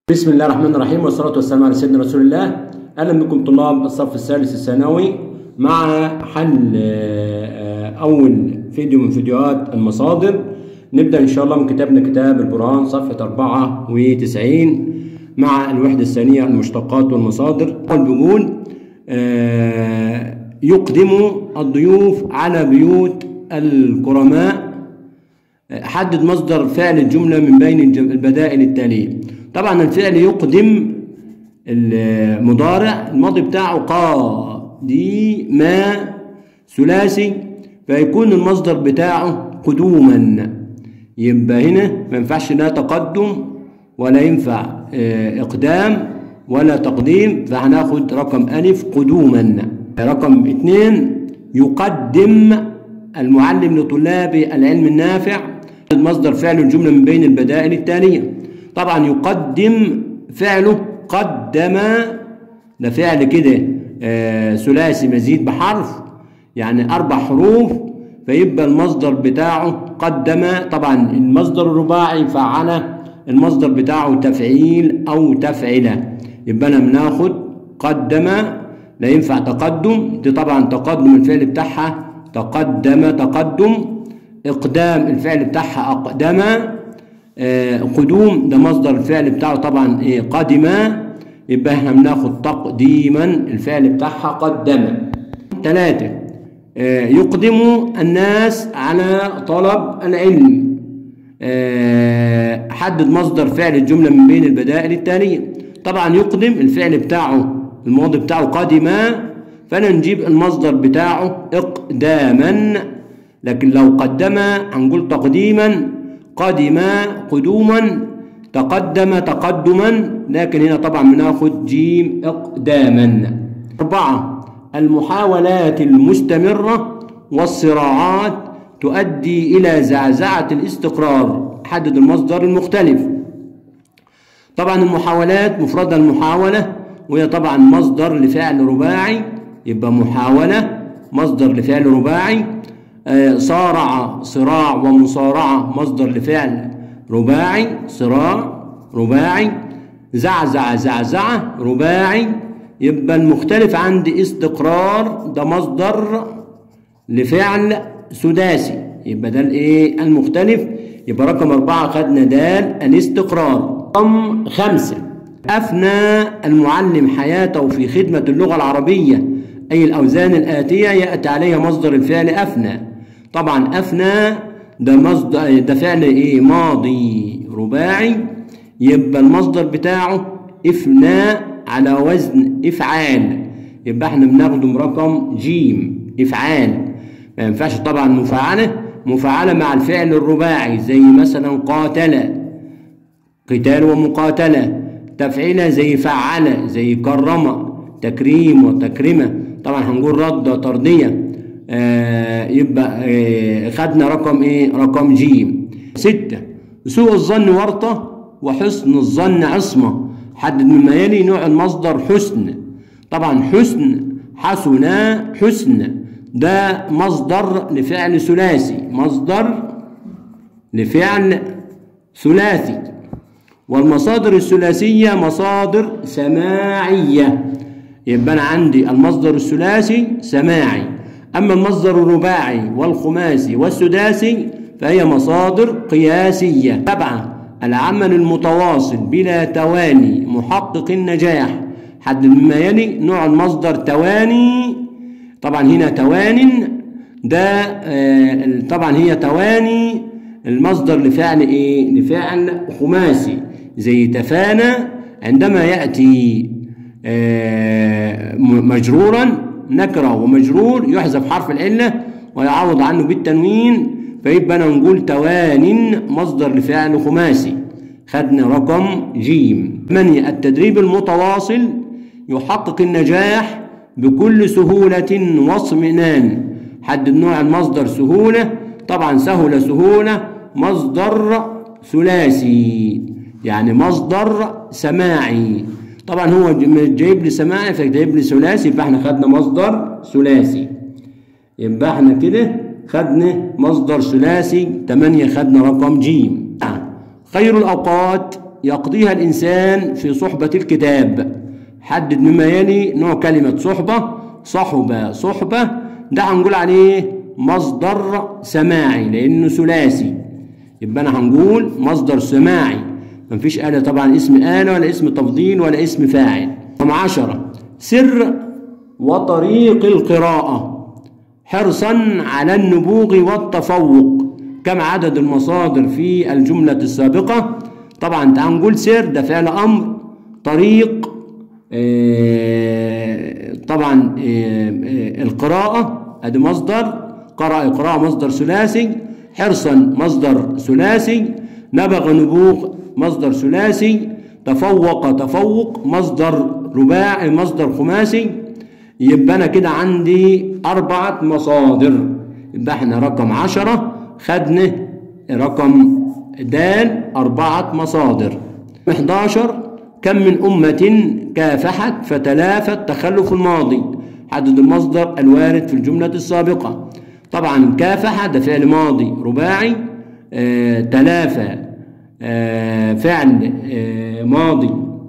بسم الله الرحمن الرحيم والصلاة والسلام على سيدنا رسول الله أهلا بكم طلاب الصف الثالث الثانوي مع حل آه، أول فيديو من فيديوهات المصادر نبدأ إن شاء الله من كتابنا كتاب البرهان صفحة 94 مع الوحدة الثانية المشتقات والمصادر أول بيقول آه، يقدم الضيوف على بيوت الكرماء حدد مصدر فعل الجملة من بين الجم- البدائل التالية طبعا الفعل يقدم المضارع الماضي بتاعه قادم ثلاثي فيكون المصدر بتاعه قدوما يبقى هنا ما ينفعش لا تقدم ولا ينفع آه، إقدام ولا تقديم فهناخد رقم ألف قدوما رقم اتنين يقدم المعلم لطلاب العلم النافع مصدر فعل الجملة من بين البدائل التالية طبعا يقدم فعله قدم ده فعل كده آه، ثلاثي مزيد بحرف يعني أربع حروف فيبقى المصدر بتاعه قدم طبعا المصدر الرباعي فعل المصدر بتاعه تفعيل أو تفعلة يبقى أنا بناخد قدم لا ينفع تقدم دي طبعا تقدم الفعل بتاعها تقدم تقدم إقدام الفعل بتاعها أقدم آه، قدوم ده مصدر الفعل بتاعه طبعا إيه قدم يبقى احنا بناخد تقديما الفعل بتاعها قدم ثلاثة آه، يقدم الناس على طلب العلم آه، حدد مصدر فعل الجملة من بين البدائل التالية طبعا يقدم الفعل بتاعه الماضي بتاعه قدم فانا نجيب المصدر بتاعه اقداما لكن لو قدم هنقول تقديما قدم قدوما تقدم تقدما لكن هنا طبعا بناخد جيم اقداما أربعة المحاولات المستمرة والصراعات تؤدي إلى زعزعة الاستقرار حدد المصدر المختلف طبعا المحاولات مفردها المحاولة وهي طبعا مصدر لفعل رباعي يبقى محاولة مصدر لفعل رباعي آه، صارع صراع ومصارعة مصدر لفعل رباعي صراع رباعي زعزع زعزعة رباعي يبقى المختلف عندي استقرار ده مصدر لفعل سداسي يبقى ده الايه المختلف يبقى رقم أربعة خدنا دال الاستقرار رقم خمسة أفنى المعلم حياته في خدمة اللغة العربية أي الأوزان الآتية يأتي عليها مصدر الفعل أفنى طبعا أفنى ده مصدر ده فعل إيه ماضي رباعي يبقى المصدر بتاعه إفناء على وزن إفعال يبقى احنا بناخده رقم جيم إفعال ما ينفعش طبعا مفعلة مفعلة مع الفعل الرباعي زي مثلا قاتل قتال ومقاتلة تفعيلة زي فعل زي كرم تكريم وتكرمة طبعا هنقول رد طردية آه يبقى آه خدنا رقم ايه رقم جيم ستة سوء الظن ورطة وحسن الظن عصمة حدد مما يلي نوع المصدر حسن طبعا حسن حسن حسن ده مصدر لفعل ثلاثي مصدر لفعل ثلاثي والمصادر الثلاثية مصادر سماعية يبقى أنا عندي المصدر الثلاثي سماعي أما المصدر الرباعي والخماسي والسداسي فهي مصادر قياسية سبعة العمل المتواصل بلا تواني محقق النجاح حد مما يلي نوع المصدر تواني طبعا هنا توان ده آه، طبعا هي تواني المصدر لفعل ايه لفعل خماسي زي تفانى عندما ياتي آه، م- مجرورا نكره ومجرور يحذف حرف العله ويعوض عنه بالتنوين فيبقى انا نقول توان مصدر لفعل خماسي خدنا رقم جيم ثمانية التدريب المتواصل يحقق النجاح بكل سهولة واطمئنان حدد نوع المصدر سهولة طبعا سهل سهولة مصدر ثلاثي يعني مصدر سماعي طبعا هو ج- جايب لي سماعي فجايب لي ثلاثي فاحنا خدنا مصدر ثلاثي يبقى احنا كده خدنا مصدر ثلاثي 8 خدنا رقم جيم خير الأوقات يقضيها الإنسان في صحبة الكتاب حدد مما يلي نوع كلمة صحبة صحبة صحبة ده هنقول عليه مصدر سماعي لأنه ثلاثي يبقى أنا هنقول مصدر سماعي مفيش آلة طبعا اسم آلة ولا اسم تفضيل ولا اسم فاعل رقم عشرة سر وطريق القراءة حرصا على النبوغ والتفوق كم عدد المصادر في الجملة السابقة طبعا تعال نقول سر ده فعل أمر طريق آه، طبعا آه، آه، القراءة ادي مصدر قرأ قراءة مصدر ثلاثي حرصا مصدر ثلاثي نبغ نبوغ مصدر ثلاثي تفوق تفوق مصدر رباعي مصدر خماسي يبقى انا كده عندي أربعة مصادر يبقى احنا رقم عشرة خدنا رقم دال أربعة مصادر 11 كم من أمة كافحت فتلافت تخلف الماضي حدد المصدر الوارد في الجملة السابقة طبعا كافح ده فعل ماضي رباعي آه تلافى آه فعل آه ماضي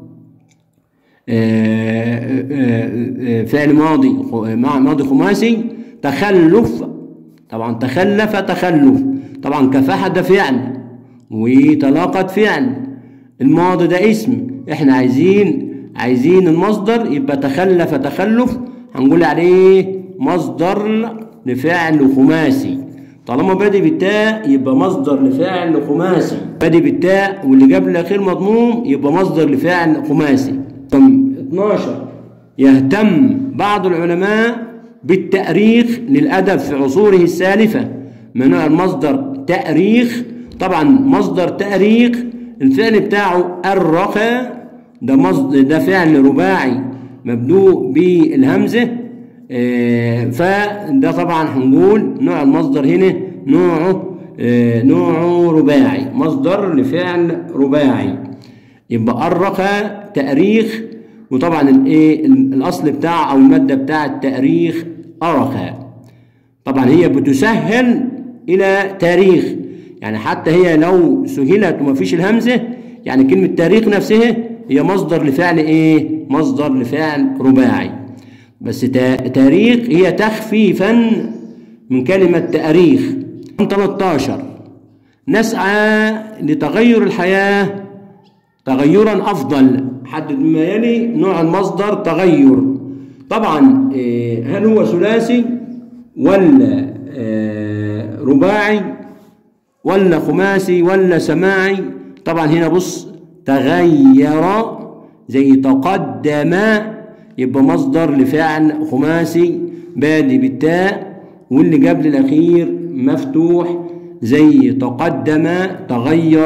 آه آه فعل ماضي مع ماضي خماسي تخلف طبعا تخلف تخلف طبعا كفح ده فعل وتلاقت فعل الماضي ده اسم احنا عايزين عايزين المصدر يبقى تخلف تخلف هنقول عليه مصدر لفعل خماسي طالما بادئ بالتاء يبقى مصدر لفعل خماسي بادئ بالتاء واللي قبل الاخير مضموم يبقى مصدر لفعل خماسي رقم 12 يهتم بعض العلماء بالتأريخ للأدب في عصوره السالفة من نوع المصدر تأريخ طبعا مصدر تأريخ الفعل بتاعه أرخ ده مصدر ده فعل رباعي مبدوء بالهمزة آه فده طبعا هنقول نوع المصدر هنا نوعه آه نوعه رباعي مصدر لفعل رباعي يبقى أرخ تأريخ وطبعا الايه الاصل بتاع او الماده بتاع التاريخ ارخى طبعا هي بتسهل الى تاريخ يعني حتى هي لو سهلت وما فيش الهمزه يعني كلمه تاريخ نفسها هي مصدر لفعل ايه مصدر لفعل رباعي بس تاريخ هي تخفيفا من كلمه تاريخ 13 نسعى لتغير الحياه تغيرا افضل حدد ما يلي نوع المصدر تغير طبعا هل هو ثلاثي ولا رباعي ولا خماسي ولا سماعي طبعا هنا بص تغير زي تقدم يبقى مصدر لفعل خماسي بادي بالتاء واللي قبل الاخير مفتوح زي تقدم تغير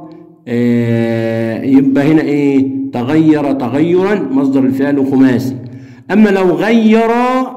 آه يبقى هنا ايه تغير تغيرا مصدر الفعل خماسي اما لو غير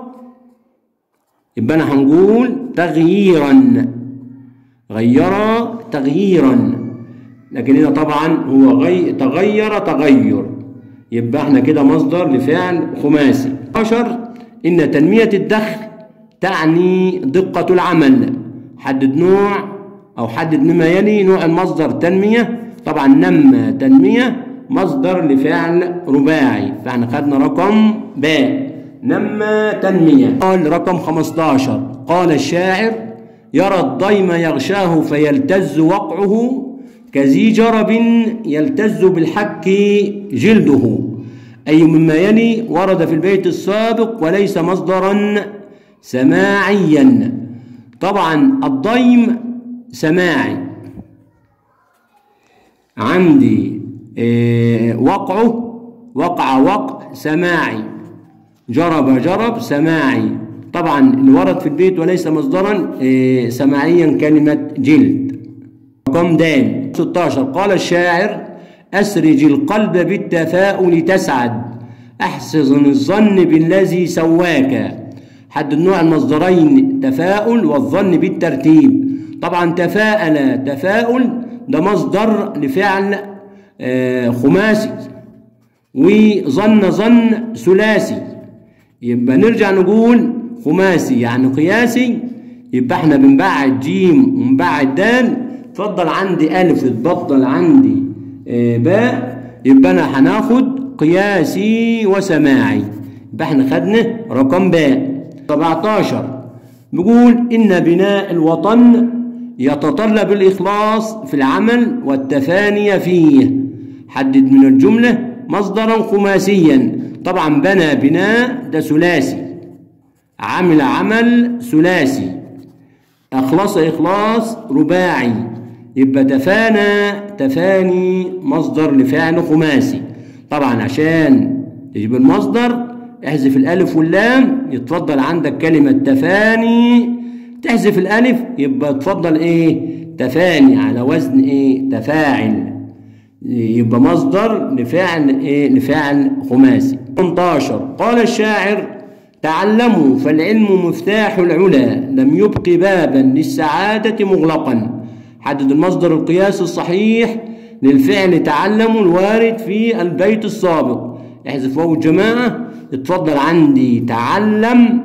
يبقى انا هنقول تغييرا غير تغييرا لكن هنا طبعا هو غي... تغير تغير يبقى احنا كده مصدر لفعل خماسي 10 ان تنمية الدخل تعني دقة العمل حدد نوع او حدد مما يلي نوع المصدر تنمية طبعا نمى تنمية مصدر لفعل رباعي فاحنا خدنا رقم باء نمى تنمية قال رقم 15 قال الشاعر يرى الضيم يغشاه فيلتز وقعه كذي جرب يلتز بالحك جلده أي مما يلي ورد في البيت السابق وليس مصدرا سماعيا طبعا الضيم سماعي عندي إيه وقعه وقع وقع سماعي جرب جرب سماعي طبعا اللي ورد في البيت وليس مصدرا إيه سماعيا كلمة جلد رقم دال 16 قال الشاعر أسرج القلب بالتفاؤل تسعد أحسن الظن بالذي سواك حد النوع المصدرين تفاؤل والظن بالترتيب طبعا تفاءل تفاؤل ده مصدر لفعل خماسي وظن ظن ثلاثي يبقى نرجع نقول خماسي يعني قياسي يبقى احنا بنبعد جيم ومبعد دال اتفضل عندي الف اتبطل عندي آه، باء يبقى أنا هناخد قياسي وسماعي يبقى احنا خدنا رقم باء 17 بيقول إن بناء الوطن يتطلب الإخلاص في العمل والتفاني فيه حدد من الجملة مصدرا خماسيا طبعا بنى بناء ده ثلاثي عمل عمل ثلاثي أخلص إخلاص رباعي يبقى تفانى تفاني مصدر لفعل خماسي طبعا عشان تجيب المصدر احذف الألف واللام يتفضل عندك كلمة تفاني تحذف الألف يبقى تفضل إيه تفاني على وزن إيه تفاعل يبقى مصدر لفعل إيه لفعل خماسي 18 قال الشاعر تعلموا فالعلم مفتاح العلا لم يبق بابا للسعادة مغلقا حدد المصدر القياس الصحيح للفعل تعلموا الوارد في البيت السابق احذف واو الجماعة اتفضل عندي تعلم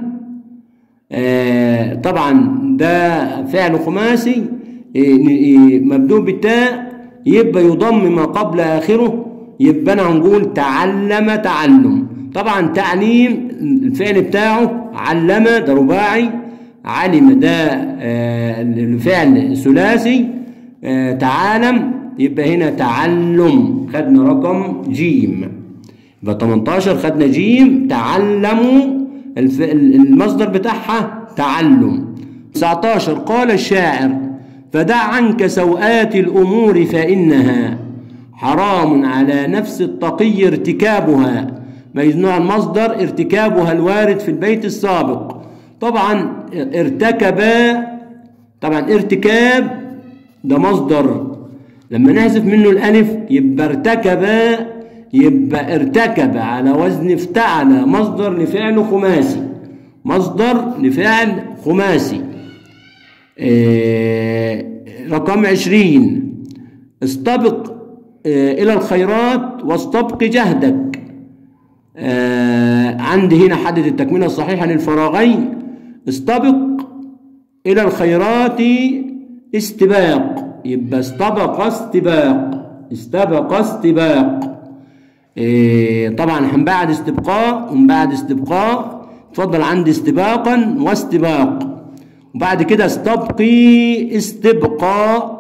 آه طبعا ده فعل خماسي إيه إيه مبدوء بالتاء يبقى يضم ما قبل آخره يبقى أنا هنقول تعلم تعلم طبعا تعليم الفعل بتاعه علم ده رباعي علم ده آه الفعل ثلاثي آه تعالم يبقى هنا تعلم خدنا رقم جيم يبقى 18 خدنا جيم تعلموا المصدر بتاعها تعلم 19 قال الشاعر فدع عنك سوءات الأمور فإنها حرام على نفس التقي ارتكابها نوع المصدر ارتكابها الوارد في البيت السابق طبعا ارتكب طبعا ارتكاب ده مصدر لما نحذف منه الألف يبقى ارتكب يبقى ارتكب على وزن افتعل مصدر لفعل خماسي مصدر لفعل خماسي اه رقم عشرين استبق اه إلى الخيرات واستبق جهدك اه عندي هنا حدد التكملة الصحيحة للفراغين استبق إلى الخيرات استباق يبقى استبق استباق استبق استباق إيه طبعا هنبعد استبقاء ومبعد استبقاء اتفضل عندي استباقا واستباق وبعد كده استبقي استبقاء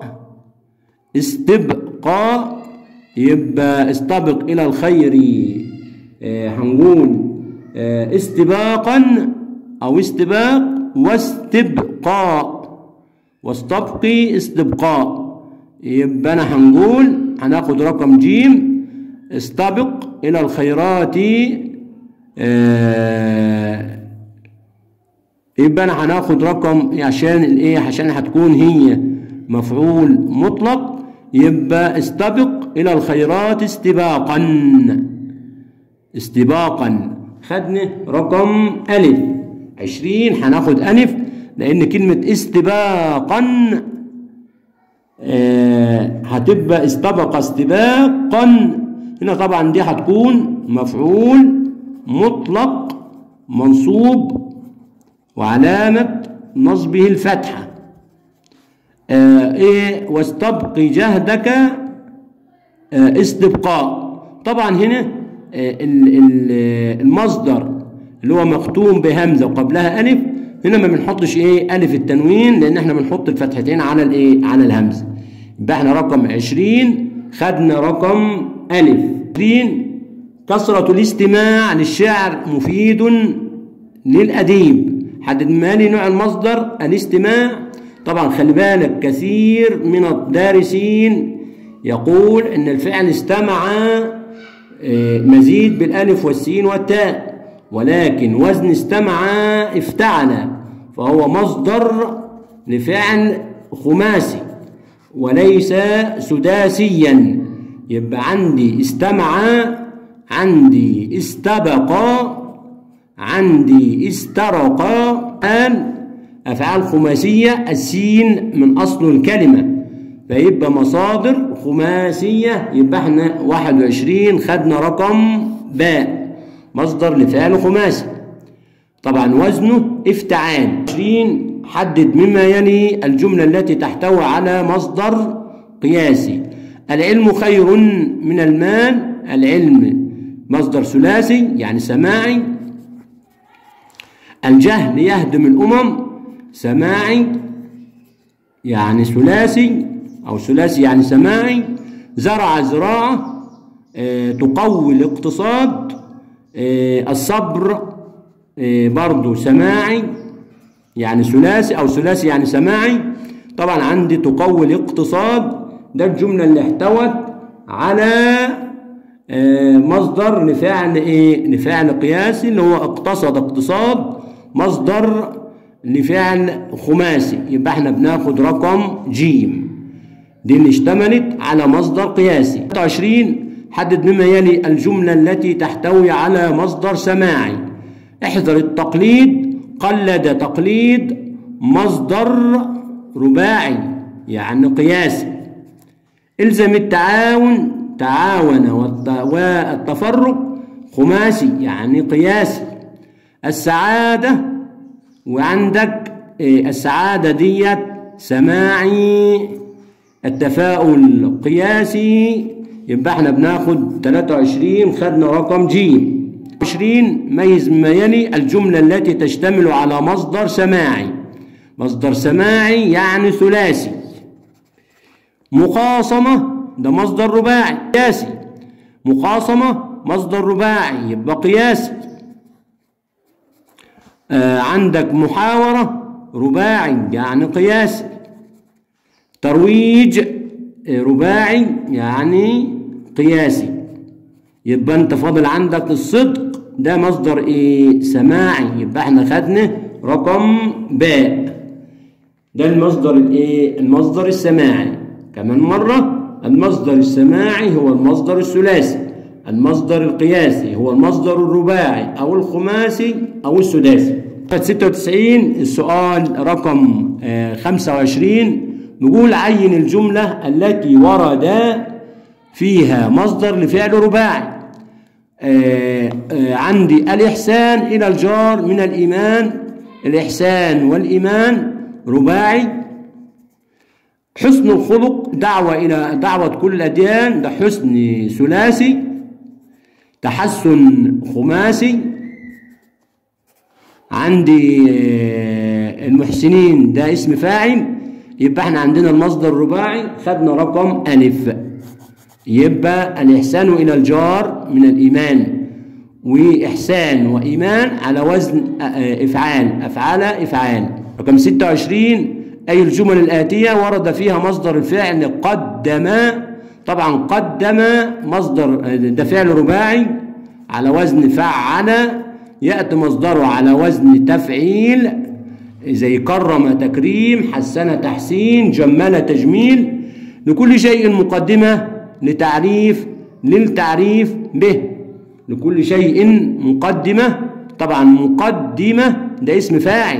استبقاء يبقى استبق الى الخير إيه هنقول إيه استباقا او استباق واستبقاء واستبقي استبقاء يبقى انا هنقول هناخد رقم جيم استبق إلى الخيرات آه يبقى أنا هناخد رقم عشان الإيه عشان هتكون هي مفعول مطلق يبقى استبق إلى الخيرات استباقا استباقا خدنا رقم ألف عشرين هناخد ألف لأن كلمة استباقا آه هتبقى استبق استباقا هنا طبعا دي هتكون مفعول مطلق منصوب وعلامة نصبه الفتحة آه ايه واستبق جهدك آه استبقاء طبعا هنا آه المصدر اللي هو مختوم بهمزة وقبلها ألف هنا ما بنحطش ايه ألف التنوين لأن احنا بنحط الفتحتين على الايه على الهمزة يبقى احنا رقم عشرين خدنا رقم ألف عشرين كثرة الاستماع للشعر مفيد للأديب حدد مالي نوع المصدر الاستماع طبعا خلي بالك كثير من الدارسين يقول ان الفعل استمع مزيد بالالف والسين والتاء ولكن وزن استمع افتعل فهو مصدر لفعل خماسي وليس سداسيا يبقى عندي استمع عندي استبق عندي استرق قال أفعال خماسية السين من أصل الكلمة فيبقى مصادر خماسية يبقى احنا 21 خدنا رقم باء مصدر لفعل خماسي طبعا وزنه افتعال 20 حدد مما يلي الجملة التي تحتوي على مصدر قياسي العلم خير من المال العلم مصدر ثلاثي يعني سماعي الجهل يهدم الأمم سماعي يعني ثلاثي أو ثلاثي يعني سماعي زرع زراعة آه، تقوي الاقتصاد آه، الصبر آه، برضو سماعي يعني ثلاثي أو ثلاثي يعني سماعي طبعا عندي تقوي الاقتصاد ده الجملة اللي احتوت على آه، مصدر لفعل ايه لفعل قياسي اللي هو اقتصد اقتصاد مصدر لفعل خماسي يبقى احنا بناخد رقم جيم دي اللي اشتملت على مصدر قياسي 23 حدد مما يلي الجملة التي تحتوي على مصدر سماعي احذر التقليد قلد تقليد مصدر رباعي يعني قياسي الزم التعاون تعاون والت- والتفرق خماسي يعني قياسي السعادة وعندك إيه، السعادة ديت سماعي التفاؤل قياسي يبقى احنا بناخد 23 خدنا رقم جيم 20 ميز ما يلي الجملة التي تشتمل على مصدر سماعي مصدر سماعي يعني ثلاثي مخاصمة ده مصدر رباعي قياسي مخاصمة مصدر رباعي يبقى قياسي آه عندك محاورة رباعي يعني قياسي ترويج آه، رباعي يعني قياسي يبقى انت فاضل عندك الصدق ده مصدر ايه سماعي يبقى احنا خدنا رقم باء ده المصدر الايه المصدر السماعي كمان مرة المصدر السماعي هو المصدر الثلاثي المصدر القياسي هو المصدر الرباعي او الخماسي او السداسي 96 السؤال رقم آه، 25 نقول عين الجملة التي ورد فيها مصدر لفعل رباعي آه، آه، عندي الإحسان إلى الجار من الإيمان الإحسان والإيمان رباعي حسن الخلق دعوة إلى دعوة كل الأديان ده حسن ثلاثي تحسن خماسي عندي آه، المحسنين ده اسم فاعل يبقى احنا عندنا المصدر الرباعي خدنا رقم ألف يبقى الإحسان إلى الجار من الإيمان وإحسان وإيمان على وزن آه، آه، إفعال أفعال إفعال رقم 26 أي الجمل الآتية ورد فيها مصدر الفعل قدم طبعا قدم مصدر آه، ده فعل رباعي على وزن فعل يأتي مصدره على وزن تفعيل زي كرم تكريم حسن تحسين جمل تجميل لكل شيء مقدمة لتعريف للتعريف به لكل شيء مقدمة طبعا مقدمة ده اسم فاعل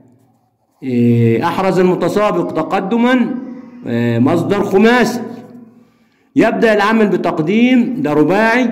إيه، أحرز المتسابق تقدما آه، مصدر خماسي يبدأ العمل بتقديم ده رباعي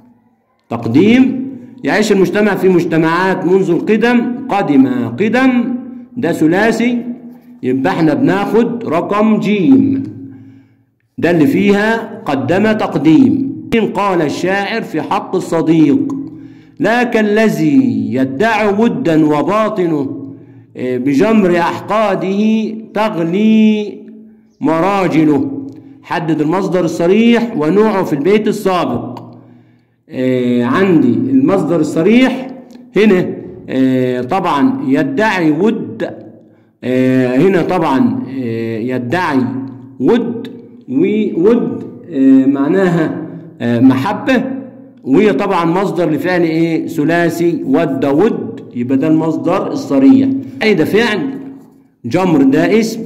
تقديم يعيش المجتمع في مجتمعات منذ القدم قدم قدم ده ثلاثي يبقى احنا بناخد رقم جيم ده اللي فيها قدم تقديم قال الشاعر في حق الصديق لا كالذي يدعي ودا وباطنه آه، بجمر أحقاده تغلي مراجله حدد المصدر الصريح ونوعه في البيت السابق آه، عندي المصدر الصريح هنا آه، طبعا يدعي ود آه، هنا طبعا آه، يدعي ود وود آه، معناها آه، محبة وهي طبعا مصدر لفعل ايه ثلاثي ود ود يبقى ده المصدر الصريح اي ده فعل جمر ده اسم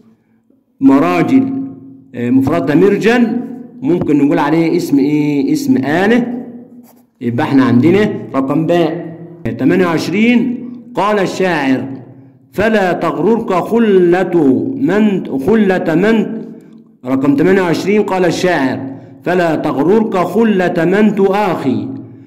مراجل آه، مفردها مرجل ممكن نقول عليه اسم ايه اسم آلة يبقى احنا عندنا رقم باء 28 قال الشاعر فلا تغررك خلة من خلة من رقم 28 قال الشاعر فلا تغررك خلة من تؤاخي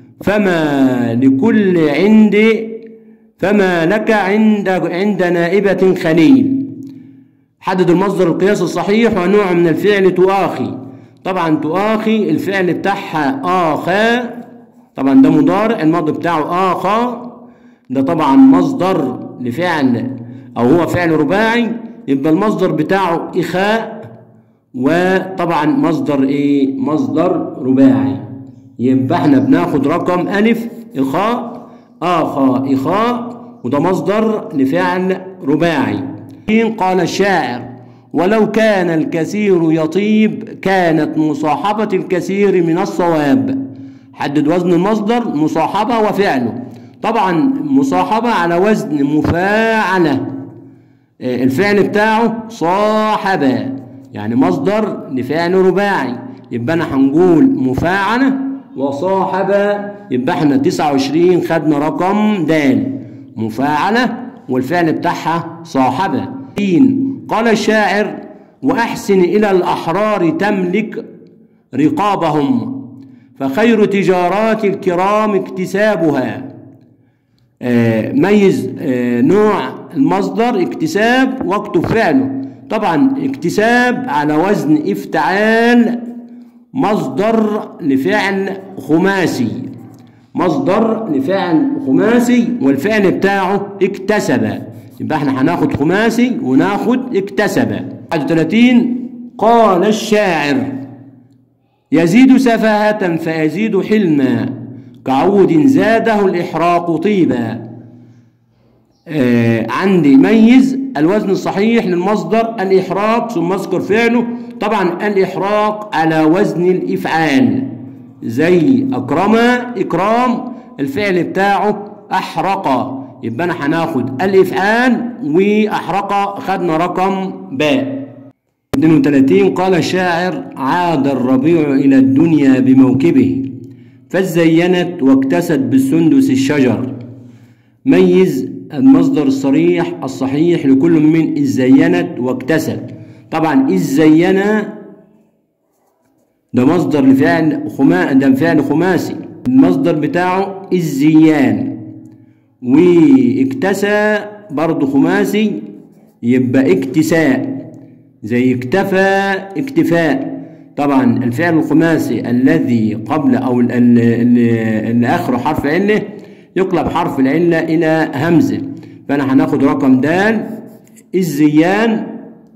فما لكل عند فما لك عند عند نائبة خليل حدد المصدر القياس الصحيح ونوع من الفعل تؤاخي طبعا تؤاخي الفعل بتاعها آخا طبعا ده مضارع الماضي بتاعه آخا ده طبعا مصدر لفعل أو هو فعل رباعي يبقى المصدر بتاعه إخاء وطبعا مصدر إيه؟ مصدر رباعي يبقى احنا بناخد رقم ألف إخاء آخا إخاء وده مصدر لفعل رباعي قال الشاعر ولو كان الكثير يطيب كانت مصاحبة الكثير من الصواب حدد وزن المصدر مصاحبة وفعله طبعا مصاحبة على وزن مفاعلة الفعل بتاعه صاحبة يعني مصدر لفعل رباعي يبقى انا هنقول مفاعلة وصاحبة يبقى احنا 29 خدنا رقم د مفاعلة والفعل بتاعها صاحبة قال الشاعر وأحسن إلى الأحرار تملك رقابهم فخير تجارات الكرام اكتسابها آه ميز آه نوع المصدر اكتساب واكتب فعله طبعا اكتساب على وزن افتعال مصدر لفعل خماسي مصدر لفعل خماسي والفعل بتاعه اكتسب يبقى احنا هناخد خماسي وناخد اكتسب 31 قال الشاعر يزيد سفاهة فيزيد حلما كعود زاده الإحراق طيبا آه عندي ميز الوزن الصحيح للمصدر الإحراق ثم اذكر فعله طبعا الإحراق على وزن الإفعال زي أكرم إكرام الفعل بتاعه أحرق يبقى أنا هناخد الإفعال وأحرق خدنا رقم باء 32 قال الشاعر عاد الربيع إلى الدنيا بموكبه فزينت واكتست بالسندس الشجر ميز المصدر الصريح الصحيح لكل من الزينت واكتست طبعا الزينة ده مصدر لفعل خما ده فعل خماسي المصدر بتاعه الزيان واكتسى برضه خماسي يبقى اكتساء زي اكتفى اكتفاء طبعا الفعل الخماسي الذي قبل او اللي اخره حرف عله يقلب حرف العله الى همزه فانا هناخد رقم د الزيان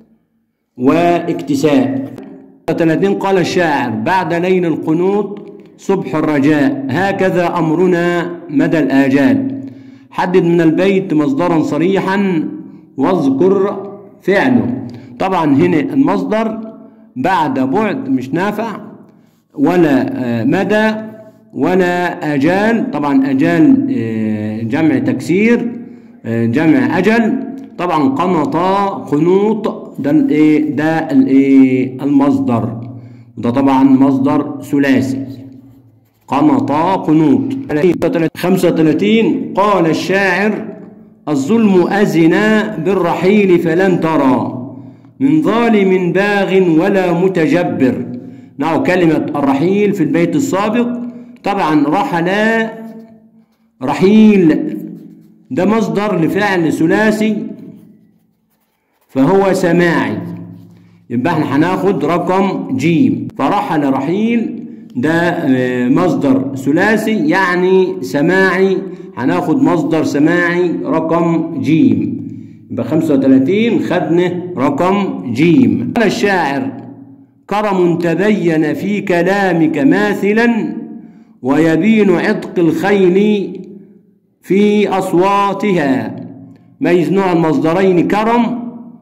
واكتساء 30 قال الشاعر بعد ليل القنوط صبح الرجاء هكذا امرنا مدى الاجال حدد من البيت مصدرا صريحا واذكر فعله طبعا هنا المصدر بعد بعد مش نافع ولا مدى ولا أجال طبعا أجال جمع تكسير جمع أجل طبعا قنطا قنوط ده الايه ده الايه المصدر ده طبعا مصدر ثلاثي قنطا قنوط 35 قال الشاعر الظلم أزن بالرحيل فلن ترى من ظالم باغ ولا متجبر نعم كلمة الرحيل في البيت السابق طبعا رحل رحيل ده مصدر لفعل ثلاثي فهو سماعي يبقى احنا هناخد رقم جيم فرحل رحيل ده مصدر ثلاثي يعني سماعي هناخد مصدر سماعي رقم جيم يبقى 35 خدنا رقم جيم قال الشاعر كرم تبين في كلامك ماثلا ويبين عتق الخيل في أصواتها ميز نوع المصدرين كرم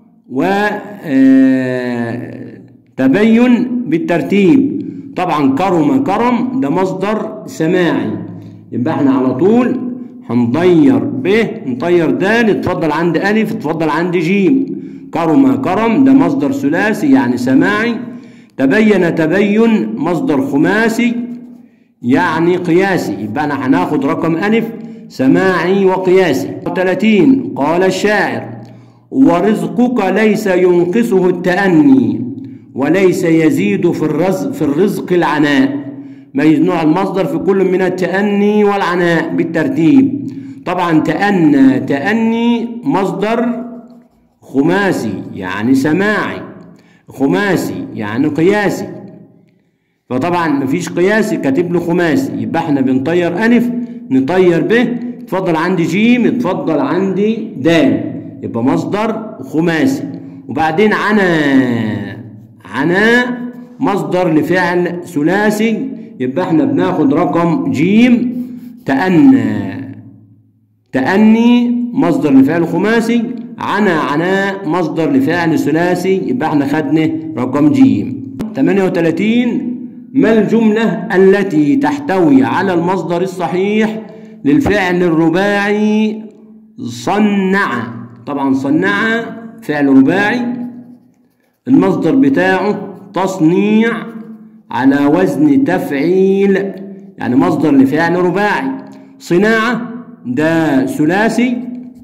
وتبين بالترتيب طبعا كرم كرم ده مصدر سماعي يبقى احنا على طول هنطير ب نطير د اتفضل عند ألف اتفضل عند جيم كرم كرم ده مصدر ثلاثي يعني سماعي تبين تبين مصدر خماسي يعني قياسي يبقى انا هناخد رقم ألف سماعي وقياسي 30 قال الشاعر ورزقك ليس ينقصه التأني وليس يزيد في الرزق في الرزق العناء ميز نوع المصدر في كل من التأني والعناء بالترتيب طبعا تأنى تأني مصدر خماسي يعني سماعي خماسي يعني قياسي فطبعا مفيش قياسي كاتب له خماسي يبقى احنا بنطير ألف نطير ب اتفضل عندي جيم اتفضل عندي دال يبقى مصدر خماسي وبعدين عنا عنا مصدر لفعل ثلاثي يبقى احنا بناخد رقم جيم تأنى تأني مصدر لفعل خماسي عنا عنا مصدر لفعل ثلاثي يبقى احنا خدنا رقم جيم 38 ما الجملة التي تحتوي على المصدر الصحيح للفعل الرباعي صنع طبعا صنع فعل رباعي المصدر بتاعه تصنيع على وزن تفعيل يعني مصدر لفعل رباعي صناعة ده ثلاثي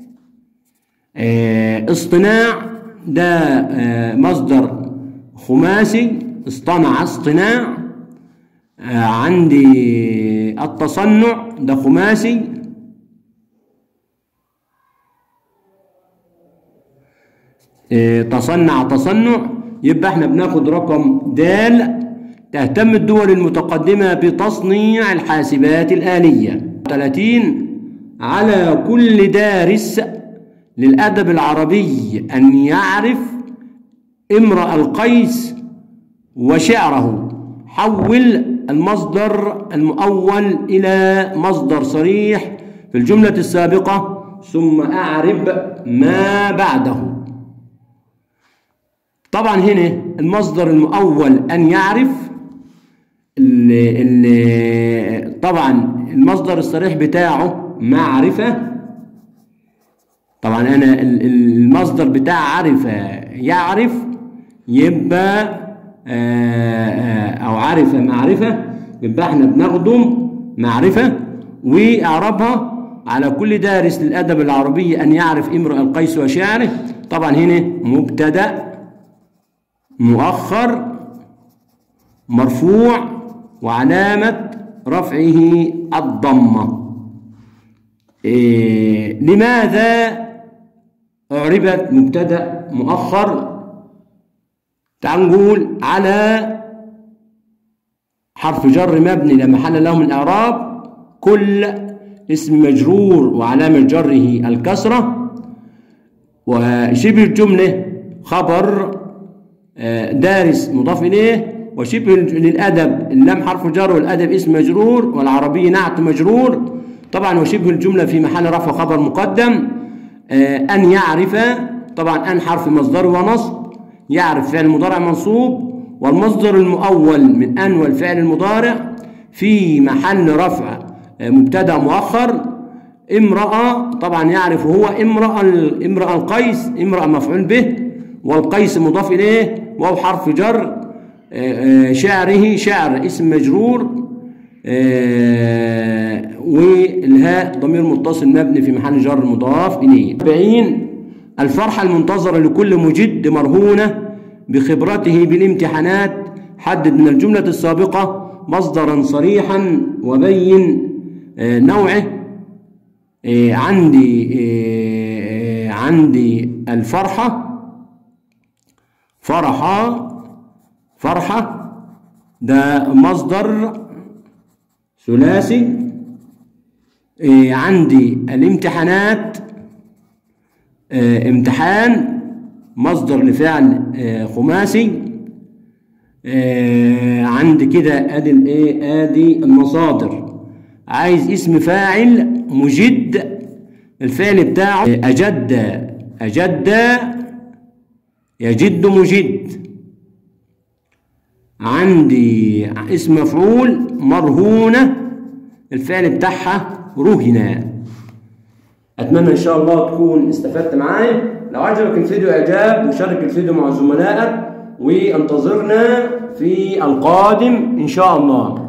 اه اصطناع ده اه مصدر خماسي اصطنع اصطناع اه عندي التصنع ده خماسي تصنع تصنع يبقى احنا بناخد رقم دال تهتم الدول المتقدمة بتصنيع الحاسبات الآلية 30 على كل دارس للأدب العربي أن يعرف امرأ القيس وشعره حول المصدر المؤول إلى مصدر صريح في الجملة السابقة ثم أعرب ما بعده طبعا هنا المصدر المؤول أن يعرف ال ال طبعا المصدر الصريح بتاعه معرفة طبعا أنا المصدر بتاع عرفة يعرف يبقى أو عرفة معرفة يبقى احنا بناخده معرفة وإعرابها على كل دارس للأدب العربي أن يعرف امرؤ القيس وشعره طبعا هنا مبتدأ مؤخر مرفوع وعلامة رفعه الضمة إيه لماذا أعربت مبتدأ مؤخر تعال نقول على حرف جر مبني لا محل له من الإعراب كل اسم مجرور وعلامة جره الكسرة وشبه الجملة خبر دارس مضاف إليه وشبه للأدب اللام حرف جر والأدب اسم مجرور والعربي نعت مجرور طبعا وشبه الجملة في محل رفع خبر مقدم أن يعرف طبعا أن حرف مصدر ونصب يعرف فعل مضارع منصوب والمصدر المؤول من أن والفعل المضارع في محل رفع مبتدا مؤخر امرأة طبعا يعرف هو امرأة امرأة القيس امرأة مفعول به والقيس مضاف إليه وهو حرف جر شعره شعر اسم مجرور والهاء ضمير متصل مبني في محل جر مضاف إليه 40 الفرحة المنتظرة لكل مجد مرهونة بخبرته بالامتحانات حدد من الجملة السابقة مصدرا صريحا وبين نوعه عندي عندي الفرحة فرحة فرحة ده مصدر ثلاثي عندي الامتحانات امتحان مصدر لفعل خماسي عندي كده ادي الايه ادي المصادر عايز اسم فاعل مجد الفعل بتاعه اجد اجد يجد مجد عندي اسم مفعول مرهونة الفعل بتاعها رهنا أتمنى إن شاء الله تكون استفدت معايا لو عجبك الفيديو إعجاب وشارك الفيديو مع زملائك وانتظرنا في القادم إن شاء الله